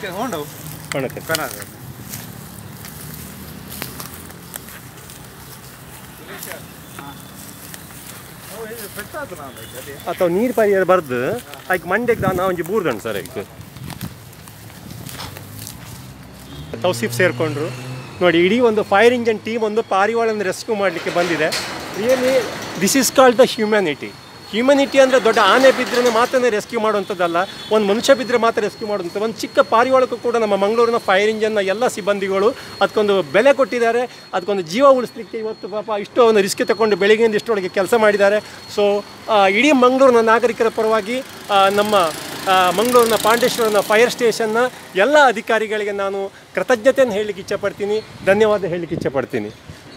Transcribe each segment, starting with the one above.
ಅದಕ್ಕೆ ಹೋಂಡು ಒಣಕೆ ಕನ್ನಡ ಪೆಟ್ಟಾತು ನಾನು ಅದೇ ಅಥವಾ ನೀರು ಪರಿಹಾರ ಬರ್ದು ಆಯ್ಕೆ ಮಂಡ್ಯಕ್ಕೆ ನಾನು ಒಂಜಿ ಬೂರ್ದಣ್ಣ ಸರ್ ಈಗ ತೌಸೀಫ್ ಸೇರಿಕೊಂಡ್ರು ನೋಡಿ ಇಡೀ ಒಂದು ಫೈರ್ ಇಂಜನ್ ಟೀಮ್ ಒಂದು ಪಾರಿವಾಳನ ರೆಸ್ಕ್ಯೂ ಮಾಡಲಿಕ್ಕೆ ಬಂದಿದೆ really this is called the humanity humanity ಅಂದರೆ ದೊಡ್ಡ ಆನೆ ಬಿದ್ದರೆ ಮಾತ್ರ ರೆಸ್ಕ್ಯೂ ಮಾಡುವಂಥದ್ದಲ್ಲ ಒಂದು ಮನುಷ್ಯ ಬಿದ್ದರೆ ಮಾತ್ರ ರೆಸ್ಕ್ಯೂ ಮಾಡುವಂಥ ಒಂದು ಚಿಕ್ಕ ಪಾರಿವಾಳಕ್ಕೂ ಕೂಡ ನಮ್ಮ ಮಂಗಳೂರಿನ ಫೈರ್ ಇಂಜನ್ನ ಎಲ್ಲ ಸಿಬ್ಬಂದಿಗಳು ಅದಕ್ಕೊಂದು ಬೆಲೆ ಕೊಟ್ಟಿದ್ದಾರೆ ಅದಕ್ಕೊಂದು ಜೀವ ಉಳಿಸ್ಲಿಕ್ಕೆ ಇವತ್ತು ಪಾಪ ಇಷ್ಟು ಒಂದು ರಿಸ್ಕ್ ತಗೊಂಡು ಬೆಳಗ್ಗೆಯಿಂದ ಇಷ್ಟೊಳಗೆ ಕೆಲಸ ಮಾಡಿದ್ದಾರೆ ಸೊ ಇಡೀ ಮಂಗಳೂರಿನ ನಾಗರಿಕರ ಪರವಾಗಿ ಆ, ನಮ್ಮ ಆ, ಮಂಗಳೂರಿನ ಪಾಂಡೇಶ್ವರನ ಫೈರ್ ಸ್ಟೇಷನ್ನ ಎಲ್ಲ ಅಧಿಕಾರಿಗಳಿಗೆ ನಾನು ಕೃತಜ್ಞತೆಯನ್ನು ಹೇಳಲಿಕ್ಕೆ ಇಚ್ಛಪಡ್ತೀನಿ ಧನ್ಯವಾದ ಹೇಳಲಿಕ್ಕೆ ಇಚ್ಛಪಡ್ತೀನಿ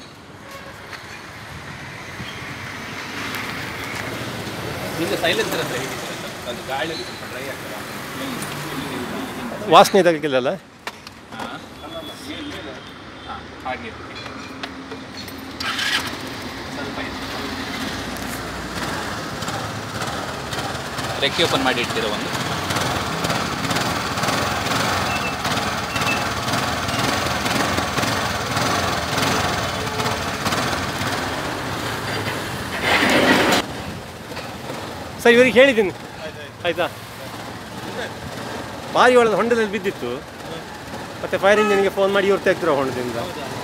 ನಿಮಗೆ ಸೈಲೆನ್ಸರ್ ಅಂತ ಹೇಗಿದ್ದಾರೆ ಸರ್ ಅದು ಗಾಳಿಯಲ್ಲಿ ಸ್ವಲ್ಪ ಡ್ರೈ ಆಗ್ತದೆ ವಾಸನೆ ಇದಾಗಿಲ್ಲಲ್ಲ ಹಾಗೆ ಸ್ವಲ್ಪ ಇದೆ. ರೆಕ್ಕೆ ಓಪನ್ ಮಾಡಿ ಇಡ್ತೀರಾ ಒಂದು ಸರ್ ಇವರಿಗೆ ಹೇಳಿದ್ದೀನಿ ಆಯಿತಾ ಪಾರಿವಾಳದ ಹೊಂಡದಲ್ಲಿ ಬಿದ್ದಿತ್ತು ಮತ್ತು ಫೈರ್ ಇಂಜಿನ್ಗೆ ಫೋನ್ ಮಾಡಿ ಇವ್ರು ತೆಗೆದ್ರು ಹೊಂಡದಿಂದ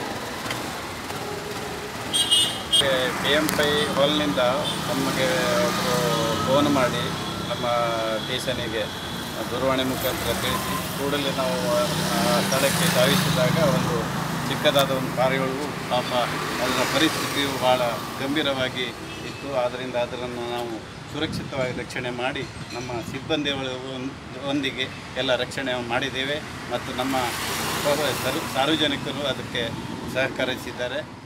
ಪಿ ಎಮ್ ಪೈ ಹಾಲ್ನಿಂದ ನಮಗೆ ಒಬ್ಬರು ಫೋನ್ ಮಾಡಿ ನಮ್ಮ ಸ್ಟೇಷನಿಗೆ ದೂರವಾಣಿ ಮುಖಾಂತರ ತಿಳಿಸಿ ಕೂಡಲೇ ನಾವು ಆ ಸ್ಥಳಕ್ಕೆ ಧಾವಿಸಿದಾಗ ಒಂದು ಚಿಕ್ಕದಾದ ಒಂದು ಪಾರಿವಾಳವು ಪಾಪ ಅದರ ಪರಿಸ್ಥಿತಿಯು ಭಾಳ ಗಂಭೀರವಾಗಿ ಇತ್ತು ಆದ್ದರಿಂದ ಅದನ್ನು ನಾವು ಸುರಕ್ಷಿತವಾಗಿ ರಕ್ಷಣೆ ಮಾಡಿ ನಮ್ಮ ಸಿಬ್ಬಂದಿಗಳ ಒಂದ್- ಒಂದಿಗೆ ಎಲ್ಲ ರಕ್ಷಣೆ ಮಾಡಿದ್ದೇವೆ ಮತ್ತು ನಮ್ಮ ಸಾರ್ವಜನಿಕರು ಅದಕ್ಕೆ ಸಹಕರಿಸಿದ್ದಾರೆ